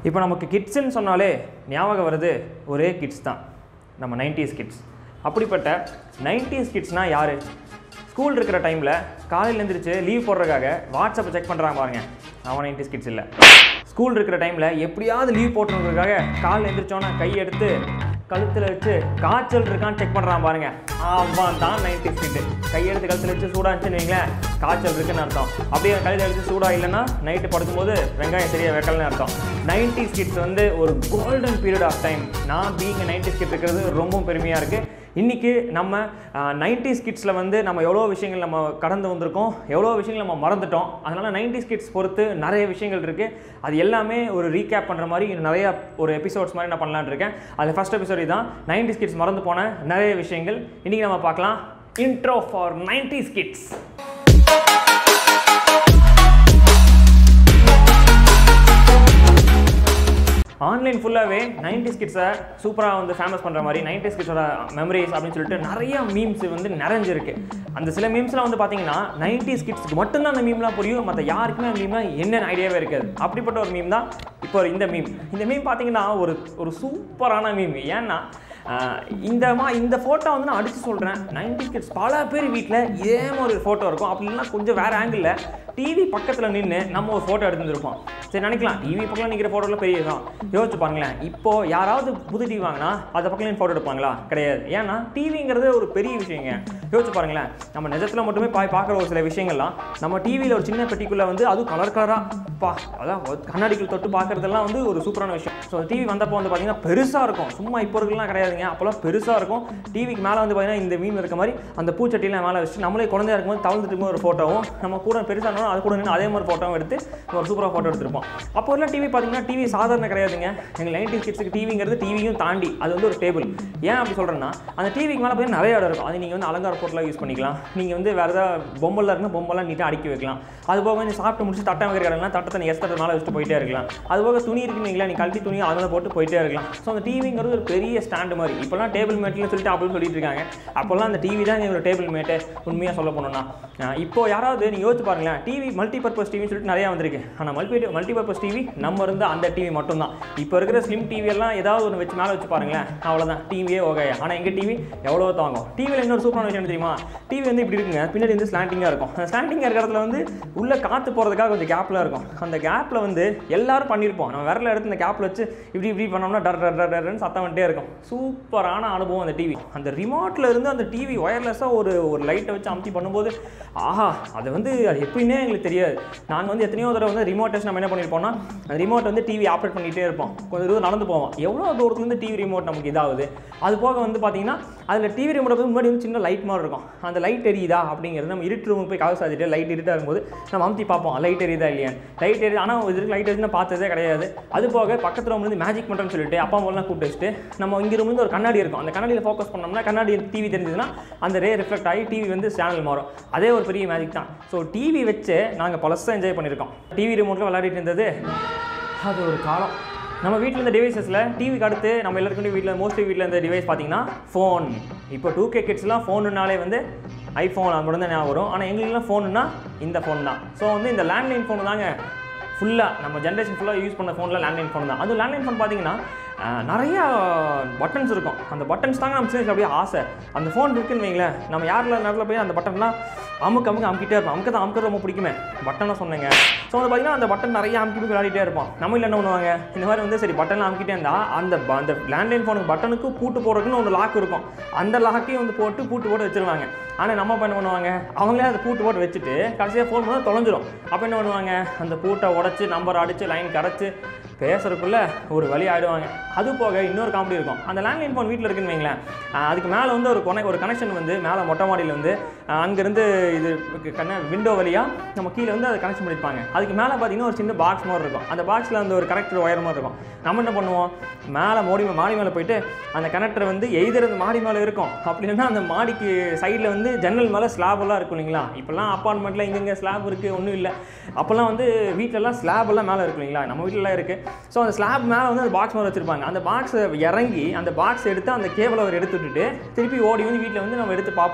இப்போ நமக்கு கிட்ஸுன்னு சொன்னாலே ஞாபகம் வருது ஒரே கிட்ஸ் தான் நம்ம நைன்டிஸ் கிட்ஸ் அப்படிப்பட்ட நைன்டிஸ் கிட்ஸ்னால் யார் ஸ்கூல் இருக்கிற டைமில் காலையில் எழுந்திரிச்சு லீவ் போடுறதுக்காக வாட்ஸ்அப்பை செக் பண்ணுறாங்க பாருங்க அவன் நைன்டிஸ் கிட்ஸ் இல்லை ஸ்கூல் இருக்கிற டைமில் எப்படியாவது லீவ் போட்டுறதுக்காக காலையில் எழுந்திரிச்சோன்னா கையெடுத்து கழுத்தில் வச்சு காய்ச்சல் இருக்கான்னு செக் பண்ணுறான் பாருங்க அவன் தான் நைன்டி கிட்டு கையெடுத்து கழுத்தில் வச்சு சூடாக இருந்துச்சுன்னு வைங்களேன் காய்ச்சல் இருக்குன்னு அர்த்தம் அப்படியே கையில் எடுத்து சூடாக இல்லைன்னா நைட்டு படுக்கும்போது வெங்காயம் சரியாக வைக்கலன்னு அர்த்தம் நைன்டி கிட்ஸ் வந்து ஒரு கோல்டன் பீரியட் ஆஃப் டைம் நான் பீங்க நைன்டி கிட் இருக்கிறது ரொம்பவும் பெருமையாக இருக்குது இன்றைக்கி நம்ம நைன்டிஸ் கிட்ஸில் வந்து நம்ம எவ்வளோ விஷயங்கள் நம்ம கடந்து வந்திருக்கோம் எவ்வளோ விஷயங்கள் நம்ம மறந்துட்டோம் அதனால் நைன்டிஸ் கிட்ஸ் பொறுத்து நிறைய விஷயங்கள் இருக்குது அது எல்லாமே ஒரு ரீகேப் பண்ணுற மாதிரி இன்னும் நிறைய ஒரு எபிசோட்ஸ் மாதிரி நான் பண்ணலான்னு இருக்கேன் அது ஃபஸ்ட் எபிசோட் தான் நைன்டிஸ் கிட்ஸ் மறந்து போன நிறைய விஷயங்கள் இன்றைக்கி நம்ம பார்க்கலாம் intro for nineties kids online ஃபுல்லாகவே நைன்டிஸ் கிட்ஸை சூப்பராக வந்து ஃபேமஸ் பண்ணுற மாதிரி நைன்டிஸ் கிட்ஸோட மெமரிஸ் அப்படின்னு சொல்லிட்டு நிறைய மீம்ஸ் வந்து நிறைஞ்சிருக்கு அந்த சில மீம்ஸ்லாம் வந்து பார்த்தீங்கன்னா நைன்டிஸ் கிட்ஸ்க்கு மட்டும்தான் அந்த மீம்லாம் புரியும் மற்ற யாருக்குமே அந்த மீம்லாம் என்னென்ன ஐடியாவே இருக்காது அப்படிப்பட்ட ஒரு மீம் தான் இப்போ இந்த மீம் இந்த மீம் பார்த்தீங்கன்னா ஒரு ஒரு சூப்பரான மீம் ஏன்னா ஆஹ் இந்த மா இந்த ஃபோட்டோ வந்து நான் அடித்து சொல்கிறேன் நைன்டி கிட்ஸ் பல பேர் வீட்டில் இதே மாதிரி ஒரு ஃபோட்டோ இருக்கும் அப்படி இல்லைன்னா கொஞ்சம் வேறு ஆங்கிளில் டிவி பக்கத்தில் நின்று நம்ம ஒரு ஃபோட்டோ எடுத்துருப்போம் சரி நினைக்கலாம் டிவி பக்கத்தில் நிற்கிற ஃபோட்டோவில் பெரிய தான் யோசிச்சு பாருங்களேன் இப்போது யாராவது புது டிவி வாங்கினா அதை பக்கத்தில் ஃபோட்டோ எடுப்பாங்களா கிடையாது ஏன்னா டிவிங்கிறது ஒரு பெரிய விஷயங்க யோசிச்சு பாருங்களேன் நம்ம நிஜத்தில் மட்டுமே பாய் பார்க்குற ஒரு சில விஷயங்கள்லாம் நம்ம டிவியில் ஒரு சின்ன பெட்டிக்குள்ளே வந்து அதுவும் கலர் கலராக பா அதான் கண்ணாடிக்குள் தொட்டு பார்க்குறதெல்லாம் வந்து ஒரு சூப்பரான விஷயம் ஸோ டிவி வந்தப்போ வந்து பார்த்தீங்கன்னா பெருசாக இருக்கும் சும்மா இப்போ இருக்கலாம் கிடையாதுங்க அப்போல்லாம் பெருசாக இருக்கும் டிவிக்கு மேலே வந்து பார்த்தீங்கன்னா இந்த மீன் இருக்க மாதிரி அந்த பூச்சட்டிலாம் மேலே வச்சு நம்மளே குழந்தையா இருக்கும்போது தவழ்ந்துட்டு இருக்கும்போது ஒரு ஃபோட்டோவும் நம்ம கூட பெருசாக இருந்தாலும் அது கூட நின்று அதே மாதிரி ஃபோட்டோவும் எடுத்து ஒரு சூப்பராக ஃபோட்டோ எடுத்திருப்போம் அப்போ எல்லாம் டிவி பார்த்தீங்கன்னா டிவி சாதாரண கிடையாதுங்க எங்கள் நைன்டி கிட்ஸுக்கு டிவிங்கிறது டிவியும் தாண்டி அது வந்து ஒரு டேபிள் ஏன் அப்படி சொல்கிறேன்னா அந்த டிவிக்கு மேலே போய் நிறைய இடம் இருக்கும் அது நீங்கள் வந்து அலங்கார பொருளாக யூஸ் பண்ணிக்கலாம் நீங்கள் வந்து வேறு ஏதாவது பொம்மைலாம் இருக்குன்னா பொம்மைலாம் நீட்டாக அடுக்கி வைக்கலாம் அது போக வந்து சாப்பிட்டு முடிச்சு தட்டம் வைக்கிற இடம்லாம் தட்டத்தை நீ எஸ்தட்ட மேலே வச்சுட்டு போயிட்டே இருக்கலாம் அது போக துணி இருக்குங்களா நீ கழட்டி துணி அதில் போட்டு போயிட்டே இருக்கலாம் ஸோ அந்த டிவிங்கிறது ஒரு பெரிய ஸ்டாண்டு மாதிரி இப்போலாம் டேபிள் மேட்னு சொல்லிட்டு அப்படின்னு சொல்லிட்டு இருக்காங்க அப்போல்லாம் அந்த டிவி தான் எங்களோட டேபிள் மேட்டு உண்மையாக சொல்ல போனோம்னா அஹ் இப்போ யாராவது நீங்கள் யோசிச்சு பாருங்களேன் டிவி மல்டி பர்பஸ் டிவின்னு சொல்லிட்டு நிறையா வந்திருக்கு ஆனால் மல்டி மல்டி பர்பஸ் டிவி நம்ம இருந்த அந்த டிவி மட்டும்தான் இப்போ இருக்கிற ஸ்லிம் டிவி எல்லாம் ஏதாவது ஒன்று வச்சு மேலே வச்சு பாருங்களேன் அவ்வளோதான் டிவியே ஓகே ஆனால் எங்கள் டிவி எவ்வளோ தாங்கும் டிவியில் இன்னொரு சூப்பரான விஷயம் என்ன தெரியுமா டிவி வந்து இப்படி இருக்குங்க பின்னாடி வந்து ஸ்லாண்டிங்காக இருக்கும் அந்த ஸ்லாண்டிங்காக இருக்கிற இடத்துல வந்து உள்ள காற்று போகிறதுக்காக கொஞ்சம் கேப்பில் இருக்கும் அந்த கேப்பில் வந்து எல்லாரும் பண்ணியிருப்போம் நம்ம விரல எடுத்து இந்த கேப்பில் வச்சு இப்படி இப்படி பண்ணோம்னா டர் டர் டர் டர்னு சத்தம் வந்துட்டே இருக்கும் சூப்பரான அனுபவம் அந்த டிவி அந்த ரிமோட்டில் இருந்து அந்த டிவி ஒயர்லெஸ்ஸாக ஒரு ஒரு லைட்டை வச்சு அமுத்தி பண்ணும்போது ஆஹா அது வந்து அது எப்படின்னே எங்களுக்கு தெரியாது நாங்கள் வந்து எத்தனையோ தடவை வந்து ரிமோட் டெஸ்ட் நம்ம என்ன பண்ணியிருப்போம்னா அந்த ரிமோட் வந்து டிவி ஆப்ரேட் பண்ணிகிட்டே இருப்போம் கொஞ்சம் தூரம் நடந்து போவோம் எவ்வளோ தூரத்துலேருந்து டிவி ரிமோட் நமக்கு இதாகுது அது போக வந்து பார்த்தீங்கன்னா அதில் டிவி ரிமோட் வந்து முன்னாடி வந்து சின்ன லைட் மாதிரி இருக்கும் அந்த லைட் எரியுதா அப்படிங்கிறது நம்ம இருட்டு ரூமுக்கு போய் கதை சாத்திட்டு லைட் இருட்டாக இருக்கும்போது நம்ம அமுத்தி பார்ப்போம் லைட் எரியுதா இல்லையான்னு லைட் எரியுது ஆனால் இதுக்கு லைட் எரியுதுன்னு பார்த்ததே கிடையாது அது போக பக்கத்து ரூம்ல இருந்து மேஜிக் பண்ணுறேன்னு சொல்லிட்டு அப்பா அம்மாலாம் கூப்பிட்டு வச்சுட்டு நம்ம இங்கே ரூம்ல இருந்து ஒரு கண்ணாடி இருக்கும் அந்த கண்ணாடியில் ஃபோக்கஸ் பண்ணோம்னா கண்ணாடி டிவி தெரிஞ்சதுன்னா அந்த ரே ரிஃப்ளெக்ட் ஆகி டிவி வந்து சேனல் மாறும் அதே ஒரு பெரிய மேஜிக் தான் ஸோ டிவி வச்சு நாங்கள் பழசாக என்ஜாய் பண்ணியிருக்கோம் டிவி ரிமோட்டில் விளையாடிட்டு இருந்தது அது ஒரு காலம் நம்ம வீட்டில் இருந்த டிவைசஸில் டிவிக்கு அடுத்து நம்ம எல்லாருக்கும் வீட்டில் மோஸ்ட்லி வீட்டில் இருந்த டிவைஸ் பார்த்தீங்கன்னா ஃபோன் இப்போ டூ கே கிட்ஸ்லாம் ஃபோனுனாலே வந்து ஐஃபோன் அது மட்டும் தான் ஞாபகம் வரும் ஆனால் எங்களுக்குலாம் ஃபோனுன்னா இந்த ஃபோன் தான் ஸோ வந்து இந்த லேண்ட்லைன் ஃபோன் தாங்க ஃபுல்லாக நம்ம ஜென்ரேஷன் ஃபுல்லாக யூஸ் பண்ண ஃபோனில் லேண்ட்லைன் ஃபோன் தான் அது லேண்ட்லைன் ஃபோன் பார்த்தீங்கன்னா அஹ், நிறையா பட்டன்ஸ் இருக்கும் அந்த பட்டன்ஸ் தாங்க நம்ம சின்ன வயசுல அப்படியே ஆசை அந்த ஃபோன் இருக்குன்னு வைங்களேன் நம்ம யாரில் நேரத்தில் போய் அந்த பட்டன்லாம் அமுக்கு அமுக்கு அமுக்கிட்டே இருப்போம் அமுக்க தான் அமுக்கிறது ரொம்ப பிடிக்குமே பட்டனை சொன்னேங்க ஸோ வந்து பார்த்தீங்கன்னா அந்த பட்டன் நிறைய அமுக்கி போய் விளையாடிட்டே இருப்போம் நம்ம இல்லை என்ன பண்ணுவாங்க இந்த மாதிரி வந்து சரி பட்டன்லாம் அமுக்கிட்டே இருந்தால் அந்த ப- அந்த லேண்ட்லைன் ஃபோனுக்கு பட்டனுக்கு பூட்டு போடுறதுக்குன்னு ஒரு லாக் இருக்கும் அந்த லாக்கையும் வந்து போட்டு பூட்டு போட்டு வச்சிருவாங்க ஆனால் நம்ம அப்ப என்ன பண்ணுவாங்க அவங்களே அதை பூட்டு போட்டு வச்சுட்டு கடைசியாக ஃபோன் பண்ணால் தொலைஞ்சிரும் அப்போ என்ன பண்ணுவாங்க அந்த பூட்டை உடச்சி நம்பர் அடித்து லைன் கிடச்சி பேசுறதுக்குள்ள ஒரு வழி ஆயிடுவாங்க அது போக இன்னொரு காமெடி இருக்கும் அந்த லேண்ட்லைன் ஃபோன் வீட்டில் இருக்குன்னு வைங்களேன் ஆஹ் அதுக்கு மேலே வந்து ஒரு கொனை ஒரு கனெக்ஷன் வந்து மேலே மொட்டை மாடியில் வந்து ஆஹ் அங்கேருந்து இது கண்ண விண்டோ வழியாக நம்ம கீழே வந்து அதை கனெக்ஷன் பண்ணியிருப்பாங்க அதுக்கு மேலே பார்த்தீங்கன்னா ஒரு சின்ன பாக்ஸ் மாதிரி இருக்கும் அந்த பாக்ஸில் அந்த ஒரு கனெக்டர் ஒயர் மாதிரி இருக்கும் நம்ம என்ன பண்ணுவோம் மேலே மோடி மாடி மேலே போயிட்டு அந்த கனெக்டர் வந்து எய்தர் அந்த மாடி மேலே இருக்கும் அப்படி இல்லைன்னா அந்த மாடிக்கு சைடில் வந்து ஜன்னல் மேலே ஸ்லாப் எல்லாம் இருக்கும் இல்லைங்களா இப்போல்லாம் அப்பார்ட்மெண்ட்டில் இங்கங்கே ஸ்லாப் இருக்குது ஒன்றும் இல்லை அப்போல்லாம் வந்து வீட்டிலலாம் ஸ்லாப் எல்லாம் மேலே இருக்கும் இல்லைங்களா நம்ம வீட்டிலலாம் இருக்குது ஸோ அந்த ஸ்லாப் மேலே வந்து அந்த பாக்ஸ் மாதிரி வச்சிருப்பாங்க அந்த பாக்ஸ் இறங்கி அந்த பாக்ஸ் எடுத்து அந்த கேபிளை அவர் எடுத்து விட்டுட்டு திருப்பி ஓடி வந்து வீட்டில் வந்து நம்ம எடுத்து பார்ப்போம்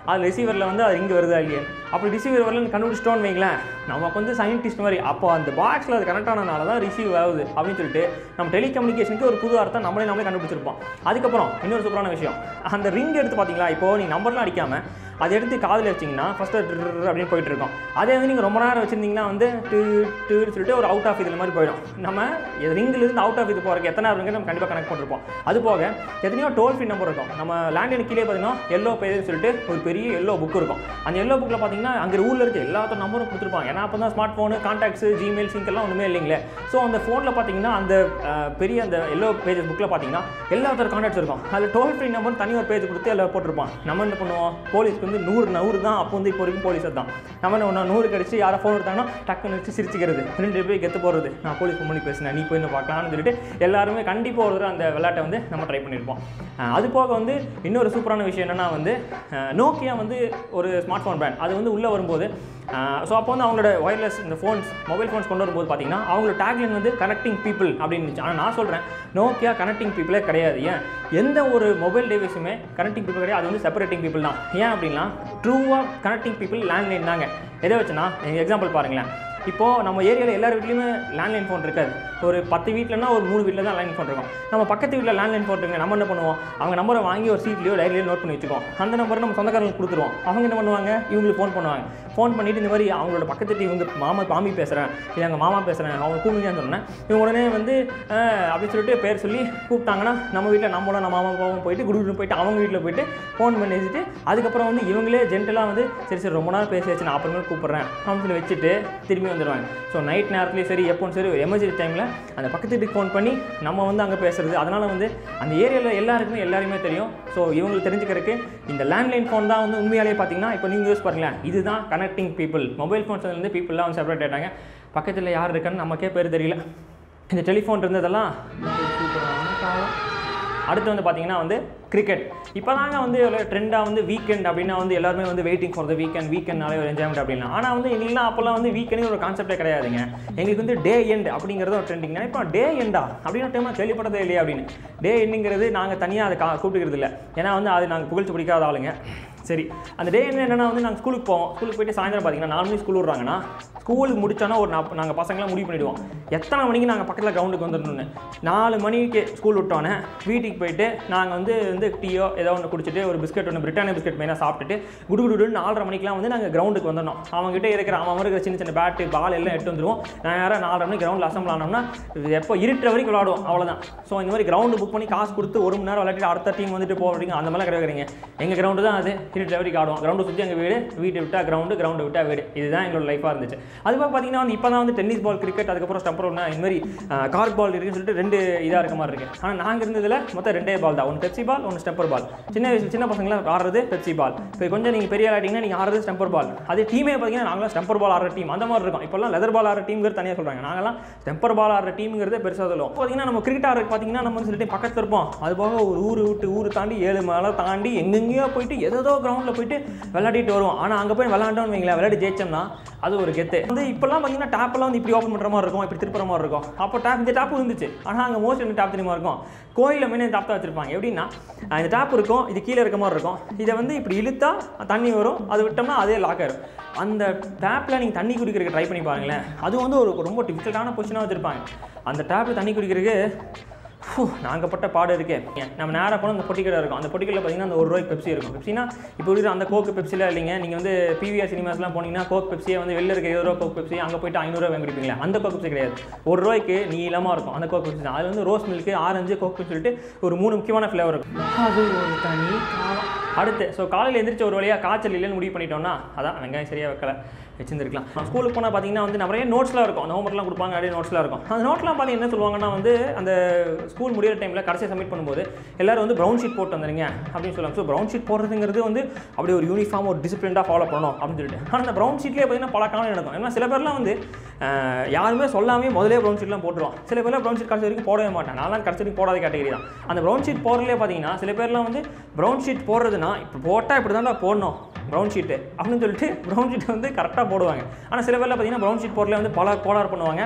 அது ரிசீவரில் வந்து அது இங்கே வருதா இல்லையா அப்படி ரிசீவர் வரலன்னு கண்டுபிடிச்சிட்டோன்னு வைங்களேன் நமக்கு வந்து சயின்டிஸ்ட் மாதிரி அப்போ அந்த பாக்ஸில் அது கனெக்ட் ஆனதுனால தான் ரிசீவ் ஆகுது அப்படின்னு சொல்லிட்டு நம்ம டெலிகம்யூனிகேஷனுக்கு ஒரு புது அர்த்தம் நம்மளே நம்மளே கண்டுபிடிச்சிருப்போம் அதுக்கப்புறம் இன்னொரு சூப்பரான விஷயம் அந்த ரிங் எடுத்து பார்த்தீங்களா இப்போ நீங்கள் நம்பர்லாம் அடிக்காமல் அதை எடுத்து காதில் வச்சிங்கன்னா ஃபஸ்ட்டு அப்படின்னு போயிட்டு இருக்கோம் அதே வந்து நீங்கள் ரொம்ப நேரம் வச்சிருந்தீங்கன்னா வந்து டூ டூன்னு சொல்லிட்டு ஒரு அவுட் ஆஃப் இதில் மாதிரி போயிடும் நம்ம ரிங்கிலிருந்து அவுட் ஆஃப் இது போகிறக்கு எத்தனை நேரம் நம்ம கண்டிப்பாக கனெக்ட் பண்ணிருப்போம் அது போக எத்தனையோ டோல் ஃப்ரீ நம்பர் இருக்கும் நம்ம லேண்ட்லைன் கீழே பார்த்தீங்கன்னா எல்லோ பேஜ்னு சொல்லிட்டு ஒரு பெரிய எல்லோ புக் இருக்கும் அந்த எல்லோ புக்கில் பார்த்தீங்கன்னா அங்கே ஊரில் இருக்க எல்லாத்தோட நம்பரும் கொடுத்துருப்பாங்க ஏன்னா அப்போ தான் smart phone contacts Gmail sync எல்லாம் ஒன்றுமே இல்லைங்களே ஸோ அந்த ஃபோனில் பார்த்தீங்கன்னா அந்த அஹ், பெரிய அந்த எல்லோ பேஜஸ் புக்கில் பார்த்தீங்கன்னா எல்லாத்தோட கான்டாக்ட்ஸ் இருக்கும் அதில் டோல் ஃப்ரீ நம்பர் தனி ஒரு பேஜ் கொடுத்து எல்லாம் போட்டிருப்பான் நம்ம என்ன பண்ணுவோம் போலீஸ்க்கு வந்து நூறு நூறு தான் அப்போ வந்து இப்போ வரைக்கும் போலீஸ் தான் நம்ம என்ன பண்ணுவோம் நூறு கடிச்சு யாரை ஃபோன் எடுத்தாங்கன்னா டக்குன்னு வச்சு சிரிச்சுக்கிறது ரெண்டு பேர் கெத்து போகிறது நான் போலீஸ் ஃபோன் பண்ணி பேசினேன் நீ போய் என்ன பார்க்கலாம்னு சொல்லிட்டு எல்லாருமே கண்டிப்பாக ஒரு தடவை அந்த விளையாட்டை வந்து நம்ம ட்ரை பண்ணியிருப்போம் அஹ் அது போக வந்து இன்னொரு சூப்பரான விஷயம் என்னன்னா வந்து நோக்கியா வந்து ஒரு ஸ்மார்ட் ஃபோன் பிராண்ட் அது வந்து உள்ளே வரும்போது ஸோ அப்போ வந்து அவங்களோட ஒயர்லெஸ் இந்த ஃபோன்ஸ் மொபைல் ஃபோன்ஸ் கொண்டு வரும்போது பார்த்தீங்கன்னா அவங்களோட டேக்லைன் வந்து கனெக்டிங் பீப்புள் அப்படின்னு இருந்துச்சு ஆனால் நான் சொல்கிறேன் நோக்கியா கனெக்டிங் பீப்புளே கிடையாது ஏன் எந்த ஒரு மொபைல் டிவைஸுமே கனெக்டிங் பீப்புள் கிடையாது அது வந்து செப்பரேட்டிங் பீப்புள் தான் ஏன் அப்படின்னா ட்ரூவாக கனெக்டிங் பீப்புள் லேண்ட்லைன் தாங்க எதை வச்சுன்னா எங்கள் எக்ஸாம்பிள் பாருங்களேன் இப்போது நம்ம ஏரியாவில் எல்லார் வீட்லையுமே லேண்ட்லைன் ஃபோன் இருக்காது ஒரு பத்து வீட்டிலனா ஒரு மூணு வீட்டில் தான் லேண்ட் ஃபோன் இருக்கும் நம்ம பக்கத்து வீட்டில் லேண்ட்லைன் ஃபோன் இருக்குங்க நம்ம என்ன பண்ணுவோம் அவங்க நம்பரை வாங்கி ஒரு சீட்லையோ டைரிலையோ நோட் பண்ணி வச்சுக்கோம் அந்த நம்பரை நம்ம சொந்தக்காரங்களுக்கு கொடுத்துருவோம் அவங்க என்ன பண்ணுவாங்க இவங்களுக்கு ஃபோன் பண்ணுவாங்க ஃபோன் பண்ணிட்டு இந்த மாதிரி அவங்களோட பக்கத்து வீட்டு இவங்க மாமா மாமி பேசுகிறேன் இல்லை எங்கள் மாமா பேசுகிறேன் அவங்க கூப்பிடுங்கன்னு சொன்னேன் இவங்க உடனே வந்து அஹ், அப்படின்னு சொல்லிட்டு பேர் சொல்லி கூப்பிட்டாங்கன்னா நம்ம வீட்டில் நம்மளும் நம்ம மாமா பாவும் போயிட்டு குடுகுடு போயிட்டு அவங்க வீட்டில் போயிட்டு ஃபோன் பண்ணி வச்சுட்டு அதுக்கப்புறம் வந்து இவங்களே ஜென்டலாக வந்து சரி சரி ரொம்ப நாள் பேசி வச்சு நான் அப்புறமேல் கூப்பிட்றேன் அப்படின்னு சொல்லி வச்சுட்டு திரும்பி வந்துடுவாங்க ஸோ நைட் நேரத்துலையும் சரி எப்போவும் சரி ஒரு எமர்ஜென்சி டைமில் அந்த பக்கத்து வீட்டுக்கு ஃபோன் பண்ணி நம்ம வந்து அங்கே பேசுறது அதனால் வந்து அந்த ஏரியாவில் எல்லாருக்குமே எல்லாருமே தெரியும் ஸோ இவங்களுக்கு தெரிஞ்சுக்கிறதுக்கு இந்த லேண்ட்லைன் ஃபோன் தான் வந்து உண்மையாலே பார்த்தீங்கன்னா இப்போ நீங்கள் யூஸ் பாருங்களேன் இதுதான் கனெக்டிங் பீப்புள் மொபைல் ஃபோன்ஸ்லேருந்து பீப்புளெலாம் வந்து செப்பரேட் ஆகிட்டாங்க பக்கத்தில் யார் இருக்கான்னு நமக்கே பேர் தெரியல இந்த டெலிஃபோன் இருந்ததெல்லாம் சூப்பரான காலம் அடுத்து வந்து பார்த்தீங்கன்னா வந்து கிரிக்கெட் இப்போ தாங்க வந்து ட்ரெண்டாக வந்து வீக்கெண்ட் அப்படின்னா வந்து எல்லாருமே வந்து வெயிட்டிங் ஃபார் த வீக்கெண்ட் வீக்கெண்ட்னாலே ஒரு என்ஜாய்மெண்ட் அப்படின்னா ஆனால் வந்து எங்களுக்குலாம் அப்போல்லாம் வந்து வீக்கெண்டே ஒரு கான்செப்டே கிடையாதுங்க எங்களுக்கு வந்து டே எண்ட் அப்படிங்கிறது ஒரு ட்ரெண்டிங் இப்போ டே எண்டா அப்படின்னு டைமாக கேள்விப்பட்டதே இல்லையா அப்படின்னு டே எண்டுங்கிறது நாங்கள் தனியாக அதை கா கூப்பிட்டுக்கிறது இல்லை ஏன்னா வந்து அது நாங்கள் புகழ்ச்சி பிடிக்காத ஆளுங்க சரி அந்த டே என்ன என்னன்னா வந்து நாங்கள் ஸ்கூலுக்கு போவோம் ஸ்கூலுக்கு போயிட்டு சாயந்தரம் பார்த்தீங்கன்னா நாலு மணி ஸ்கூல் விட்றாங்கன்னா ஸ்கூலுக்கு முடிச்சோன்னா ஒரு நாப் நாங்கள் பசங்களாம் முடிவு பண்ணிவிடுவோம் எத்தனை மணிக்கு நாங்கள் பக்கத்தில் கிரவுண்டுக்கு வந்துடணும்னு நாலு மணிக்கு ஸ்கூல் விட்டோன்னே வீட்டுக்கு போயிட்டு நாங்கள் வந்து வந்து டீயோ ஏதோ ஒன்று குடிச்சிட்டு ஒரு பிஸ்கட் ஒன்று பிரிட்டானியா பிஸ்கட் மெயினாக சாப்பிட்டுட்டு குடு குடுன்னு நாலரை மணிக்கெலாம் வந்து நாங்கள் கிரவுண்டுக்கு வந்துடணும் அவங்ககிட்ட இருக்கிற அவன் இருக்கிற சின்ன சின்ன பேட்டு பால் எல்லாம் எடுத்து வந்துருவோம் நான் யாராவது நாலரை மணிக்கு கிரவுண்டில் அசம்பிள் ஆனோம்னா இது எப்போ இருட்டுற வரைக்கும் விளாடுவோம் அவ்வளோதான் ஸோ இந்த மாதிரி கிரவுண்டு புக் பண்ணி காசு கொடுத்து ஒரு மணி நேரம் விளையாட்டு அடுத்த டீம் வந்துட்டு போகிறீங்க அந்த மாதிரிலாம் கிடையாதுங்க எங்கள் கிரவுண்டு தான் அது இருட்டுற வரைக்கும் ஆடுவோம் கிரவுண்டு சுற்றி எங்கள் வீடு வீட்டை விட்டால் கிரவுண்டு கிரவுண்டு விட்டால் வீடு இதுதான் எங்களோட லைஃபாக இருந்துச்சு அதுபோக பார்த்தீங்கன்னா வந்து இப்போ தான் வந்து டென்னிஸ் பால் கிரிக்கெட் அதுக்கப்புறம் ஸ்டம்பர் ஒன்று இந்த மாதிரி கார்க் பால் இருக்குன்னு சொல்லிட்டு ரெண்டு இதாக இருக்க மாதிரி இருக்குது ஆனால் நாங்கள் இருந்ததில் மொத்தம் ரெண்டே பால் தான் ஒன்று பெப்சி பால் ஒன்று ஸ்டெம்பர் பால் சின்ன வயசு சின்ன பசங்களாம் ஆடுறது பெப்சி பால் இப்போ கொஞ்சம் நீங்கள் பெரிய ஆடிங்கன்னா நீங்கள் ஆடுறது ஸ்டெம்பர் பால் அதே டீமே பார்த்தீங்கன்னா நாங்களாம் ஸ்டெம்பர் பால் ஆடுற டீம் அந்த மாதிரி இருக்கும் இப்போல்லாம் லெதர் பால் ஆடுற டீம்ங்கிறது தனியாக சொல்கிறாங்க நாங்களாம் ஸ்டெம்பர் பால் ஆடுற டீம்ங்கிறதே பெருசாக சொல்லுவோம் பார்த்தீங்கன்னா நம்ம கிரிக்கெட் ஆடுறது பார்த்தீங்கன்னா நம்ம வந்து சொல்லிட்டு பக்கத்தில் இருப்போம் அது போக ஒரு ஊர் விட்டு ஊர் தாண்டி ஏழு மலை தாண்டி எங்கெங்கேயோ போயிட்டு ஏதோ கிரவுண்டில் போயிட்டு விளையாடிட்டு வருவோம் ஆனால் அங்கே போய் விளையாண்டோம்னு வைங்களேன் விளையாடி ஜெயிச்சோம்னா அது ஒரு கெத்து வந்து இப்போல்லாம் பார்த்தீங்கன்னா டேப்பெல்லாம் வந்து இப்படி ஓப்பன் பண்ணுற மாதிரி இருக்கும் இப்படி திருப்புற மாதிரி இருக்கும் அப்போ டேப் இந்த டேப் இருந்துச்சு ஆனால் அங்கே மோஸ்ட் என்ன டேப் தெரியுமா இருக்கும் கோயிலில் மெயின் டேப் தான் வச்சிருப்பாங்க எப்படின்னா அஹ் இந்த டேப் இருக்கும் இது கீழே இருக்க மாதிரி இருக்கும் இதை வந்து இப்படி இழுத்தா தண்ணி வரும் அது விட்டோம்னா அதே லாக் ஆயிரும் அந்த டேப்பில் நீங்கள் தண்ணி குடிக்கிறதுக்கு ட்ரை பண்ணி பாருங்களேன் அது வந்து ஒரு ரொம்ப டிஃபிகல்ட்டான பொசிஷனாக வச்சுருப்பாங்க அந்த டேப்பில் தண்ணி குடிக்கிறதுக்கு ஃபு, நாங்க பட்ட பாடு இருக்கே நம்ம நேராக போனால் அந்த பொட்டிக்கடை இருக்கும் அந்த பொட்டிக்கடையில் பார்த்தீங்கன்னா அந்த ஒரு ரூபாய்க்கு பெப்சி இருக்கும் பெப்சினா இப்போ இருக்கிற அந்த கோக்கு பெப்சிலாம் இல்லைங்க நீங்கள் வந்து பிவிஆர் சினிமாஸ்லாம் போனீங்கன்னா கோக் பெப்சியை வந்து வெளில இருக்க இருபது ரூபா கோக் பெப்சி அங்கே போயிட்டு ஐநூறுரூவா வாங்கி குடிப்பீங்களா அந்த கோக் பெப்சி கிடையாது ஒரு ரூபாய்க்கு நீளமாக இருக்கும் அந்த கோக் பெப்சி தான் அது வந்து ரோஸ் மில்க்கு ஆரஞ்சு கோக் சொல்லிட்டு ஒரு மூணு முக்கியமான ஃப்ளேவர் இருக்கும் அது ஒரு தனி காலம் அடுத்து ஸோ காலையில் எந்திரிச்சு ஒரு வழியாக காய்ச்சல் இல்லைன்னு முடிவு பண்ணிட்டோம்னா அதான் வெங்காயம் சரியாக வைக்கல வச்சிருந்துருக்கலாம் ஸ்கூலுக்கு போனால் பார்த்தீங்கன்னா வந்து நிறைய நோட்ஸ்லாம் இருக்கும் அந்த ஹோம்ஒர்க்லாம் கொடுப்பாங்க நிறைய நோட்ஸ்லாம் இருக்கும் அந்த நோட்லாம் பார்த்து என்ன சொல்லுவாங்கன்னா வந்து அந்த ஸ்கூல் முடியிற டைமில் கடைசியாக சப்மிட் பண்ணும்போது எல்லாரும் வந்து ப்ரௌன் ஷீட் போட்டு வந்துருங்க அப்படின்னு சொல்லுவாங்க ஸோ ப்ரௌன் ஷீட் போடுறதுங்கிறது வந்து அப்படி ஒரு யூனிஃபார்ம் ஒரு டிசிப்ளினாக ஃபாலோ பண்ணணும் அப்படின்னு சொல்லிட்டு ஆனால் அந்த ப்ரௌன் ஷீட்லேயே பார்த்தீங்கன்னா பல காலம் நடக்கும் ஏன்னா சில பேர்லாம் வந்து அஹ், யாருமே சொல்லாமே முதலே ப்ரௌன் ஷீட்லாம் போட்டுருவோம் சில பேர்லாம் ப்ரௌன் ஷீட் கடைசி வரைக்கும் போடவே மாட்டேன் நான்லாம் கடைசி வரைக்கும் போடாத கேட்டகரி தான் அந்த ப்ரௌன் ஷீட் போடுறதுலே பார்த்தீங்கன்னா சில பேர்லாம் வந்து ப்ரௌன் ஷீட் போடுறதுனா இப்போ போட்டால் இப்படி தான்டா போடணும் ப்ரௌன் ஷீட்டு அப்படின்னு சொல்லிட்டு ப்ரௌன் ஷீட் வந்து கரெக்டாக போடுவாங்க ஆனால் சில பேர்லாம் பார்த்தீங்கன்னா ப்ரௌன் ஷீட் போடல வந்து பல கோளாறு பண்ணுவாங்க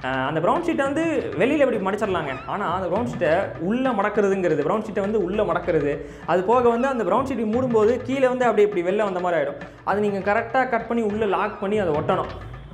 அஹ் அந்த ப்ரௌன் ஷீட்டை வந்து வெளியில் இப்படி மடிச்சிடலாங்க ஆனால் அந்த ப்ரௌன் ஷீட்டை உள்ளே மடக்கிறதுங்கிறது ப்ரௌன் ஷீட்டை வந்து உள்ளே மடக்கிறது அது போக வந்து அந்த ப்ரௌன் ஷீட் மூடும்போது கீழே வந்து அப்படி இப்படி வெளில வந்த மாதிரி ஆகிடும் அது நீங்கள் கரெக்டாக கட் பண்ணி உள்ளே லாக் பண்ணி அதை ஒட்டணும்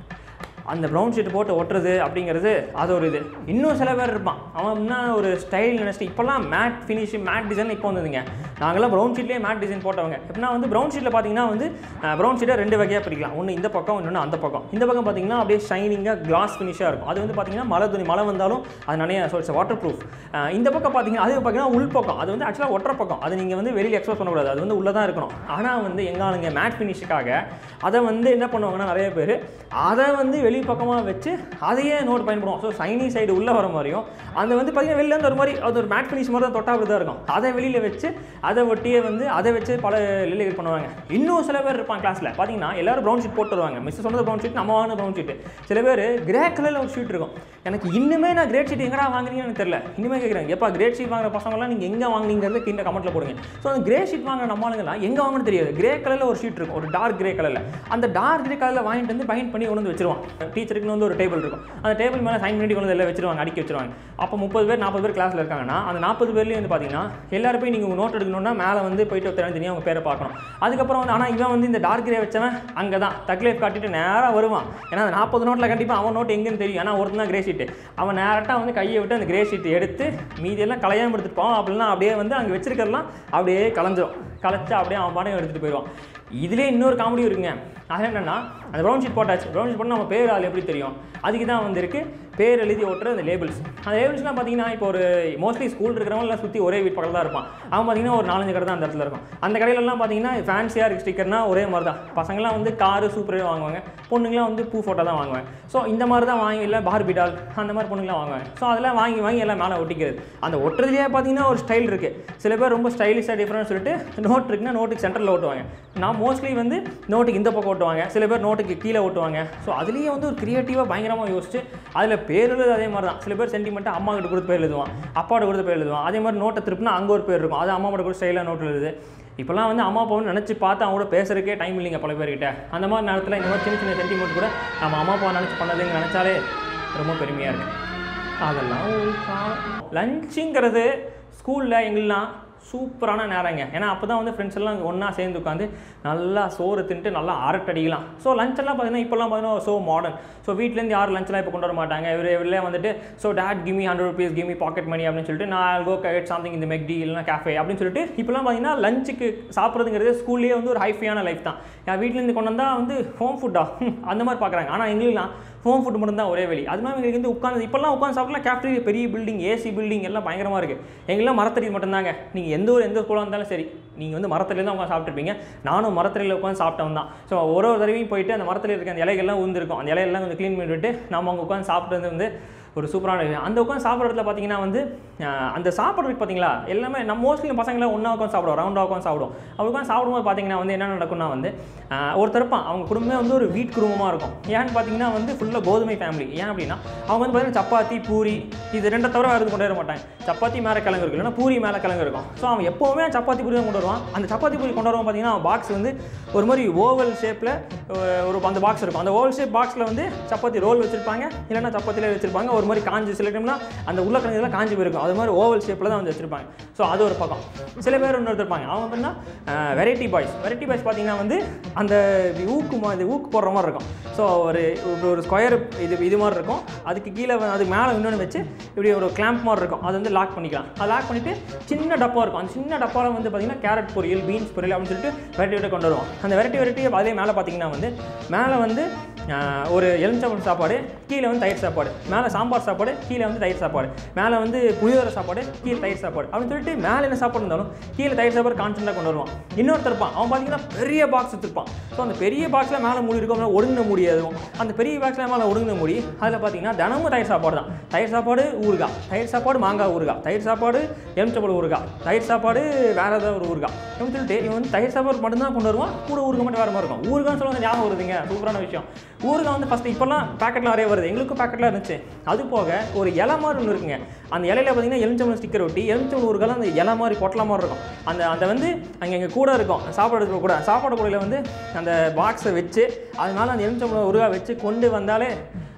அந்த ப்ரௌன் ஷீட் போட்டு ஒட்டுறது அப்படிங்கிறது அது ஒரு இது இன்னும் சில பேர் இருப்பான் அவன் என்ன ஒரு ஸ்டைல் நினச்சிட்டு இப்போல்லாம் மேட் ஃபினிஷ் மேட் டிசைன் இப்போ வந்ததுங்க நாங்களாம் ப்ரௌன் ஷீட்லேயே மேட் டிசைன் போட்டவங்க எப்படின்னா வந்து ப்ரௌன் ஷீட்டில் பார்த்தீங்கன்னா வந்து ப்ரௌன் ஷீட்டை ரெண்டு வகையாக பிரிக்கலாம் ஒன்று இந்த பக்கம் இன்னொன்று அந்த பக்கம் இந்த பக்கம் பார்த்தீங்கன்னா அப்படியே ஷைனிங்காக கிளாஸ் ஃபினிஷாக இருக்கும் அது வந்து பார்த்தீங்கன்னா மழை துணி மழை வந்தாலும் அது நிறைய ஸோ இட்ஸ் வாட்டர் ப்ரூஃப் இந்த பக்கம் பார்த்தீங்கன்னா அது பார்த்தீங்கன்னா உள் பக்கம் அது வந்து ஆக்சுவலாக ஒற்றை பக்கம் அது நீங்கள் வந்து வெளியில் எக்ஸ்போஸ் பண்ணக்கூடாது அது வந்து உள்ளே தான் இருக்கணும் ஆனால் வந்து எங்க ஆளுங்க மேட் ஃபினிஷுக்காக அதை வந்து என்ன பண்ணுவாங்கன்னா நிறைய பேர் அதை வந்து வெளி பக்கமாக வச்சு அதையே நோட் பயன்படுவோம் ஸோ சைனி சைடு உள்ளே வர மாதிரியும் அந்த வந்து பார்த்தீங்கன்னா வெளில இருந்து ஒரு மாதிரி அது ஒரு மேட் ஃபினிஷ் மாதிரி தான் தொட்டா அப்படி தான் இருக்கும் அதை வெளியில் வச்சு அதை ஒட்டியே வந்து அதை வச்சு பல லீலைகள் பண்ணுவாங்க இன்னும் சில பேர் இருப்பாங்க கிளாஸில் பார்த்தீங்கன்னா எல்லாரும் ப்ரௌன் ஷீட் போட்டு வருவாங்க மிஸ் சொன்னது ப்ரௌன் ஷீட் நம்ம வாங்கின ப்ரௌன் ஷீட் சில பேர் கிரே கலரில் ஒரு ஷீட் இருக்கும் எனக்கு இன்னுமே நான் கிரேட் ஷீட் எங்கடா வாங்குறீங்கன்னு எனக்கு தெரியல இன்னுமே கேட்குறேன் எப்பா கிரேட் ஷீட் வாங்குற பசங்களாம் நீங்கள் எங்கே வாங்குனீங்கிறது கீழே கமெண்ட்டில் போடுங்க ஸோ அந்த கிரே ஷீட் வாங்குற நம்ம ஆளுங்கலாம் எங்கே வாங்கணும்னு தெரியாது கிரே கலரில் ஒரு ஷீட் இருக்கும் ஒரு டார்க் கிரே கலரில் அந்த டார்க் கிரே கலரில் வாங்கிட்டு வந்து பைண்ட் பண்ணி கொண்டு வந்து வச்சிருவான் டீச்சருக்குன்னு வந்து ஒரு டேபிள் இருக்கும் அந்த டேபிள் மேலே சைன் பண்ணி கொண்டு வந்து எல்லாம் வச்சிருவாங்க அடுக்கி வச்சிருவாங்க அப்போ முப்பது பேர் நாற்பது பேர் கிளாஸில் இருக்காங்கன்னா அந்த நாற்பது பேர்லேயும் வந்து பார்த்தீங்கன்னா எல்லாரும் போய் நீங்கள் நோட் எடுக்கணும்னா மேலே வந்து போயிட்டு தனி தனியாக அவங்க பேரை பார்க்கணும் அதுக்கப்புறம் வந்து ஆனால் இவன் வந்து இந்த டார்க் கிரே வச்சவன் அங்கே தான் தக்லேஃப் காட்டிட்டு நேராக வருவான் ஏன்னா அந்த நாற்பது நோட்டில் கண்டிப்பாக அவன் நோட் எங்கேன்னு தெரியும் ஏன்னா ஒருத்தன் தான் கிரே ஷீட்டு அவன் நேரட்டாக வந்து கையை விட்டு அந்த கிரே ஷீட் எடுத்து மீதியெல்லாம் கலையாமல் எடுத்துட்டு போவான் அப்படின்னா அப்படியே வந்து அங்கே வச்சிருக்கிறதெல்லாம் அப்படியே கலைஞ்சிரும் கலைச்சு அப்படியே அவன் பாடம் எடுத்துகிட்டு போயிடுவான் இதுலேயே இன்னொரு காமெடி இருக்குங்க அது என்னென்னா அந்த ப்ரௌன் ஷீட் போட்டாச்சு ப்ரௌன் ஷீட் போட்டால் நம்ம பேர் அதில் எப்படி தெரியும் அதுக்கு தான் வந்திருக்கு பேர் எழுதி ஓட்டுற அந்த லேபிள்ஸ் அந்த லேபிள்ஸ்லாம் பார்த்தீங்கன்னா இப்போ ஒரு மோஸ்ட்லி ஸ்கூல் இருக்கிறவங்க எல்லாம் சுற்றி ஒரே வீட் பக்கத்தில் தான் இருப்பான் அவன் பார்த்தீங்கன்னா ஒரு நாலஞ்சு கடை தான் அந்த இடத்துல இருக்கும் அந்த கடையிலலாம் பார்த்தீங்கன்னா ஃபேன்சியாக இருக்கு ஸ்டிக்கர்னா ஒரே மாதிரி தான் பசங்களாம் வந்து காரு சூப்பரே வாங்குவாங்க பொண்ணுங்களாம் வந்து பூ ஃபோட்டோ தான் வாங்குவாங்க ஸோ இந்த மாதிரி தான் வாங்கி இல்லை பார்பி டால் அந்த மாதிரி பொண்ணுங்களாம் வாங்குவாங்க ஸோ அதெல்லாம் வாங்கி வாங்கி எல்லாம் மேலே ஒட்டிக்கிறது அந்த ஒட்டுறதுலேயே பார்த்தீங்கன்னா ஒரு ஸ்டைல் இருக்குது சில பேர் ரொம்ப ஸ்டைலிஷாக டிஃப்ரெண்ட் சொல்லிட்டு நோட் இருக்குன்னா நோட்டுக்கு சென்டரில் ஓட்டுவாங்க நான் மோஸ்ட்லி வந்து நோட்டுக்கு இந்த பக்கம் ஓட்டுவாங்க சில பேர் நோட்டுக்கு கீழே ஓட்டுவாங்க ஸோ அதுலேயே வந்து ஒரு க்ரியேட்டிவாக பயங்கரமாக யோசிச்சு அதில் பேர் எழுது அதே மாதிரி தான் சில பேர் சென்டிமெண்ட்டாக அம்மா கிட்ட கொடுத்து பேர் எழுதுவான் அப்பாவோட கொடுத்து பேர் எழுதுவான் அதே மாதிரி நோட்டை திருப்பினா அங்கே ஒரு பேர் இருக்கும் அது அம்மா கூட கூட ஸ்டைலாக நோட் எழுதுது இப்போலாம் வந்து அம்மா அப்பாவும் நினச்சி பார்த்து அவங்க கூட பேசுறதுக்கே டைம் இல்லைங்க பல பேர்கிட்ட அந்த மாதிரி நேரத்தில் இந்த மாதிரி சின்ன சின்ன சென்டிமெண்ட் கூட நம்ம அம்மா அப்பா நினச்சி பண்ணதுங்க நினச்சாலே ரொம்ப பெருமையாக இருக்கு அதெல்லாம் ஒரு காலம் லஞ்சுங்கிறது ஸ்கூலில் எங்கெல்லாம் சூப்பரான நேரங்க ஏன்னா அப்போ தான் வந்து ஃப்ரெண்ட்ஸ் எல்லாம் ஒன்றா சேர்ந்து உட்காந்து நல்லா சோறு தின்ட்டு நல்லா அரட்டடிக்கலாம் ஸோ லஞ்ச் எல்லாம் பார்த்தீங்கன்னா இப்போல்லாம் பார்த்தீங்கன்னா ஸோ மாடர்ன் ஸோ வீட்லேருந்து யாரும் லஞ்செலாம் இப்போ கொண்டு வர மாட்டாங்க இவர் இவரே வந்துட்டு so dad gimme hundred rupees gimme pocket money அப்படின்னு சொல்லிட்டு நான் கோ கெட் சம்திங் இந்த மெக்டி இல்லைனா கேஃபே அப்படின்னு சொல்லிட்டு இப்போலாம் பார்த்தீங்கன்னா லஞ்சுக்கு சாப்பிட்றதுங்கிறது ஸ்கூல்லேயே வந்து ஒரு ஹைஃபையான லைஃப் தான் என் வீட்டிலேருந்து கொண்டு வந்தால் வந்து ஹோம் ஃபுட்டா அந்த மாதிரி பார்க்குறாங்க ஆனால் எங்களுக்குலாம் ஹோம் ஃபுட் மட்டும் தான் ஒரே வழி அது மாதிரி எங்களுக்கு வந்து உட்காந்து இப்போல்லாம் உட்காந்து சாப்பிடலாம் கேஃப்டீரியா பெரிய பில்டிங் ஏசி பில்டிங் எல்லாம் பயங்கரமாக இருக்குது எங்கெல்லாம் மரத்தடி மட்டும்தாங்க நீங்கள் எந்த ஒரு எந்த ஸ்கூலாக இருந்தாலும் சரி நீங்கள் வந்து மரத்தடியில் தான் உட்காந்து சாப்பிட்ருப்பீங்க நானும் மரத்தடியில் உட்காந்து சாப்பிட்டவன் தான் ஸோ ஒரு ஒரு தடவையும் போயிட்டு அந்த மரத்தில் இருக்க அந்த இலைகள்லாம் உந்திருக்கும் அந்த இலையெல்லாம் கொஞ்சம் க்ளீன் பண்ணிவிட்டு நம்ம அங்கே உட்காந்து சாப்பிட்றது வந்து ஒரு சூப்பரான விஷயம் அந்த உட்காந்து சாப்பிட்ற இடத்துல பார்த்தீங்கன்னா வந்து அஹ், அந்த சாப்பிட்றதுக்கு பார்த்தீங்களா எல்லாமே நம்ம மோஸ்ட்லி பசங்களாம் ஒன்றா உட்காந்து சாப்பிடுவோம் ரவுண்டாக உட்காந்து சாப்பிடுவோம் அப்படி உட்காந்து சாப்பிடும்போது பார்த்தீங்கன்னா வந்து என்ன நடக்கும்னா வந்து அஹ், ஒருத்தர் இருப்பான் அவங்க குடும்பமே வந்து ஒரு வீட் குடும்பமாக இருக்கும் ஏன்னு பார்த்தீங்கன்னா வந்து ஃபுல்லாக கோதுமை ஃபேமிலி ஏன் அப்படின்னா அவங்க வந்து பார்த்தீங்கன்னா சப்பாத்தி பூரி இது ரெண்டை தவிர வேறு எதுவும் கொண்டு வர மாட்டாங்க சப்பாத்தி மேலே கிழங்கு இருக்கும் இல்லைன்னா பூரி மேலே கிழங்கு இருக்கும் ஸோ அவன் எப்போவுமே சப்பாத்தி பூரி தான் கொண்டு வருவான் அந்த சப்பாத்தி பூரி கொண்டு வருவான் பார்த்தீங்கன்னா பாக்ஸ் வந்து ஒரு மாதிரி ஓவல் ஷேப்பில் ஒரு அந்த பாக்ஸ் இருக்கும் அந்த ஓவல் ஷேப் பாக்ஸில் வந்து சப்பாத்தி ரோல் வச்சிருப்பாங்க இல்லைன்னா சப்பாத்தியில் வச்சிருப்பாங்க ஒரு மாதிரி காஞ்சி சில டைம்னா அந்த உள்ள கிழங்குலாம் காஞ்சி போயிருக்கும் அது மாதிரி ஓவல் ஷேப்பில் தான் வந்து வச்சிருப்பாங்க ஸோ அது ஒரு பக்கம் சில பேர் இன்னொருத்தர் இருப்பாங்க அவங்க எப்படின்னா வெரைட்டி பாய்ஸ் வெரைட்டி பாய்ஸ் பார்த்தீங்கன்னா வந்து அந்த ஊக்கு மா- இது ஊக்கு போடுற மாதிரி இருக்கும் ஸோ ஒரு இப்படி ஒரு ஸ்கொயர் இது இது மாதிரி இருக்கும் அதுக்கு கீழே வந்து- அதுக்கு மேலே இன்னொன்று வச்சு இப்படி ஒரு கிளாம்ப் மாதிரி இருக்கும் அது வந்து லாக் பண்ணிக்கலாம் அது லாக் பண்ணிவிட்டு சின்ன டப்பா இருக்கும் அந்த சின்ன டப்பாவில் வந்து பார்த்தீங்கன்னா கேரட் பொரியல் பீன்ஸ் பொரியல் அப்படின்னு சொல்லிட்டு வெரைட்டி வெரைட்டி கொண்டு வருவோம் அந்த வெரைட்டி வெரைட்டி அதே மேலே பார்த்தீங்கன்னா வந்து மேலே வந்து ஆஹ், ஒரு எலுமிச்சம்பழம் சாப்பாடு கீழே வந்து தயிர் சாப்பாடு மேலே சாம்பார் சாப்பாடு கீழே வந்து தயிர் சாப்பாடு மேலே வந்து புளியோதரை சாப்பாடு கீழே தயிர் சாப்பாடு அப்படின்னு சொல்லிட்டு மேலே என்ன சாப்பாடு இருந்தாலும் கீழே தயிர் சாப்பாடு கான்ஸ்டன்ட்டாக கொண்டு வருவான் இன்னொருத்தர் இருப்பான் அவன் பார்த்தீங்கன்னா பெரிய பாக்ஸ் வச்சிருப்பான் ஸோ அந்த பெரிய பாக்ஸில் மேலே மூடி இருக்கும் அப்படின்னா ஒடுங்கின மூடி அதுவும் அந்த பெரிய பாக்ஸில் மேலே ஒடுங்கின மூடி அதில் பார்த்தீங்கன்னா தினமும் தயிர் சாப்பாடு தான் தயிர் சாப்பாடு ஊறுகாய் தயிர் சாப்பாடு மாங்காய் ஊறுகாய் தயிர் சாப்பாடு எலுமிச்சம்பழம் ஊறுகாய் தயிர் சாப்பாடு வேறு ஏதாவது ஒரு ஊறுகாய் அப்படின்னு சொல்லிட்டு இவன் வந்து தயிர் சாப்பாடு மட்டும்தான் கொண்டு வருவான் கூட ஊறுகாய் மட்டும் வேறு மாதிரி இருக்கும் ஊறுகான்னு சொல்லுவாங்க ஞாபகம் வருதுங்க சூப்பரான விஷயம் ஊறுகாய் வந்து ஃபஸ்ட்டு இப்போல்லாம் பேக்கெட்டில் நிறைய வருது எங்களுக்கும் பேக்கெட்டில் இருந்துச்சு அது போக ஒரு இலை மாதிரி ஒன்று இருக்குங்க அந்த இலையில பார்த்தீங்கன்னா எலுமிச்சம்பழம் ஸ்டிக்கர் ஒட்டி எலுமிச்சம்பழம் ஊறுகாய் அந்த இலை மாதிரி பொட்டலை மாதிரி இருக்கும் அந்த அந்த வந்து அங்கே எங்கள் கூட இருக்கும் சாப்பாடு கூட சாப்பாடு கூடையில் வந்து அந்த பாக்ஸை வச்சு அதனால அந்த எலுமிச்சம்பழம் ஊறுகாய் வச்சு கொண்டு வந்தாலே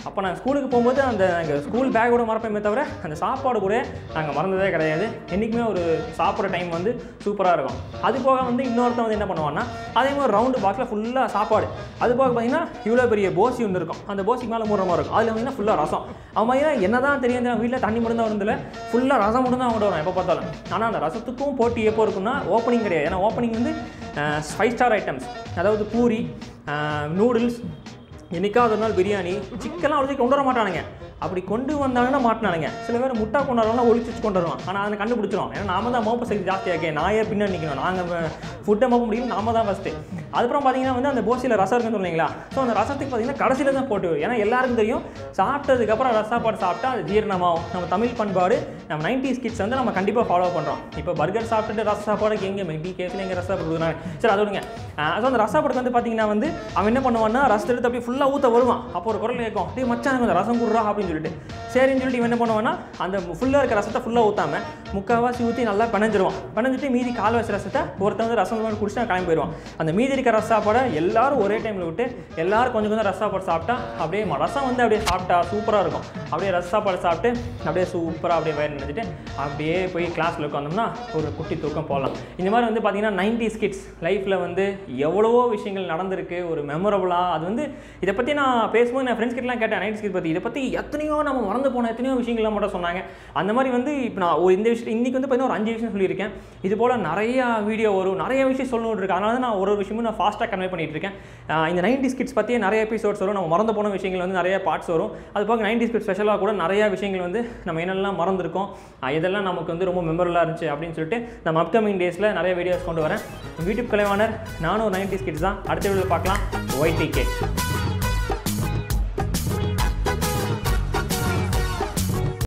அப்போ நான் ஸ்கூலுக்கு போகும்போது அந்த எங்கள் ஸ்கூல் பேக்கோட மறப்பேமே தவிர அந்த சாப்பாடு கூட நாங்கள் மறந்ததே கிடையாது என்றைக்குமே ஒரு சாப்பிட்ற டைம் வந்து சூப்பராக இருக்கும் அது போக வந்து இன்னொருத்தன் வந்து என்ன பண்ணுவான்னா அதே மாதிரி ரவுண்டு பாக்ஸில் ஃபுல்லாக சாப்பாடு அது போக பார்த்தீங்கன்னா இவ்வளோ பெரிய போசி ஒன்று இருக்கும் அந்த போசிக்கு மேலே மூடுற மாதிரி இருக்கும் அதில் பார்த்தீங்கன்னா ஃபுல்லாக ரசம் அவன் பார்த்தீங்கன்னா என்ன தான் தெரியும் வீட்டில் தண்ணி மட்டும் தான் வருந்தில்ல ஃபுல்லாக ரசம் மட்டும் தான் அவங்கள்ட்ட வரும் எப்போ பார்த்தாலும் ஆனால் அந்த ரசத்துக்கும் போட்டி எப்போ இருக்குன்னா ஓப்பனிங் கிடையாது ஏன்னா ஓப்பனிங் வந்து ஃபைவ் ஸ்டார் ஐட்டம்ஸ் அதாவது பூரி நூடுல்ஸ் என்னைக்காவது ஒரு நாள் பிரியாணி சிக்கன்லாம் அவ்வளோ கொண்டு வர மாட்டானுங்க அப்படி கொண்டு வந்தாங்கன்னா மாட்டினானுங்க சில பேர் முட்டா கொண்டு வரலாம் ஒழிச்சு வச்சு கொண்டு வருவான் ஆனால் அதை கண்டுபிடிச்சிரும் ஏன்னா நாம தான் மோப்ப சக்தி ஜாஸ்தியாக்கே நான் ஏன் பின்னாடி நிற்கணும் நாங்கள் ஃபுட்டை மோப்ப முடியும் நாம தான் ஃபஸ்ட்டு அதுக்கப்புறம் பார்த்தீங்கன்னா வந்து அந்த போசியில் ரசம் இருக்குன்னு சொன்னீங்களா ஸோ அந்த ரசத்துக்கு பார்த்தீங்கன்னா கடைசியில் தான் போட்டு ஏன்னா எல்லாருக்கும் தெரியும் சாப்பிட்டதுக்கப்புறம் ரசாப்பாடு சாப்பிட்டா அது ஜீரணமாகும் நம்ம தமிழ் பண்பாடு நம்ம நைன்டி கிட்ஸ் வந்து நம்ம கண்டிப்பாக ஃபாலோ பண்ணுறோம் இப்போ பர்கர் சாப்பிட்டுட்டு ரச சாப்பாடுக்கு எங்கே மெட்டி கேஸில் எங்கே ரசம் கொடுக்குறாங்க சரி அதோடுங்க ஸோ அந்த ரசாப்பாடுக்கு வந்து பார்த்தீங்கன்னா வந்து அவன் என்ன பண்ணுவான்னா ரசத்தை எடுத்து அப்படியே ஃபுல்லாக ஊற்ற வருவான் அப்போ ஒரு குரல் கேட்கும் டேய் மச்சான் எனக்கு அந்த ரசம் கொடுறா அப்படின்னு சொல்லிட்டு சரின்னு சொல்லிட்டு இவன் என்ன பண்ணுவான்னா அந்த ஃபுல்லாக இருக்க ரசத்தை ஃபுல்லாக ஊற்றாம முக்கால்வாசி ஊற்றி நல்லா பிணைஞ்சிருவான் பிணைஞ்சிட்டு மீதி கால்வாசி ரசத்தை ஒருத்தன் வந்து ரசம் மாதிரி குடிச்சு கிளம்பி போயிடுவான் அந்த மீதி இருக்க ரச சாப்பாடை எல்லாரும் ஒரே டைமில் விட்டு எல்லாரும் கொஞ்சம் கொஞ்சம் ரச சாப்பாடு சாப்பிட்டா அப்படியே ம- ரசம் வந்து அப்படியே சாப்பிட்டா சூப்பராக இருக்கும் அப்படியே ரச சாப்பாடு சாப்பிட்டு அப்படியே சூப்பராக அப்படியே வயிறு நினைச்சிட்டு அப்படியே போய் கிளாஸில் உட்காந்தோம்னா ஒரு குட்டி தூக்கம் போகலாம் இந்த மாதிரி வந்து பார்த்தீங்கன்னா நைன்டி கிட்ஸ் லைஃப்பில் வந்து எவ்வளவோ விஷயங்கள் நடந்திருக்கு ஒரு மெமரபுளாக அது வந்து இதை பற்றி நான் பேசும்போது நான் ஃப்ரெண்ட்ஸ் கிட்டலாம் கேட்டேன் நைன்டி கிட்ஸ் பற்றி இதை பற்றி எத்தனையோ நம்ம மறந்து போன எத்தனையோ விஷயங்கள்லாம் மட்டும் சொன்னாங்க அந்த மாதிரி வந்து இப்போ நான் ஒரு இந்த விஷயம் இன்றைக்கி வந்து பார்த்தீங்கன்னா ஒரு அஞ்சு விஷயம் சொல்லியிருக்கேன் இது போல் நிறையா வீடியோ வரும் நிறைய விஷயம் சொல்லணும் இருக்கு அதனால தான் நான் ஒரு ஒரு விஷயமும் நான் ஃபாஸ்ட்டாக கன்வே பண்ணிட்டு இருக்கேன் ஆஹ் இந்த நைன்டி கிட்ஸ் பற்றியே நிறைய எபிசோட்ஸ் வரும் நம்ம மறந்து போன விஷயங்கள் வந்து நிறைய பார்ட்ஸ் வரும் அது போக நைன்டி கிட்ஸ் ஸ்பெஷலாக கூட நிறைய விஷயங்கள் வந்து நம்ம என்னெல்லாம் மறந்துருக்கோம் ஆஹ் இதெல்லாம் நமக்கு வந்து ரொம்ப மெமரலாக இருந்துச்சு அப்படின்னு சொல்லிட்டு நம்ம அப்கமிங் டேஸில் நிறைய வீடியோஸ் கொண்டு வரேன் யூடியூப் கலைவாணர் நானும் நைன்டி கிட்ஸ் தான் அடுத்த வீடியோவில் பார்க்கலாம் ஒய்டிகே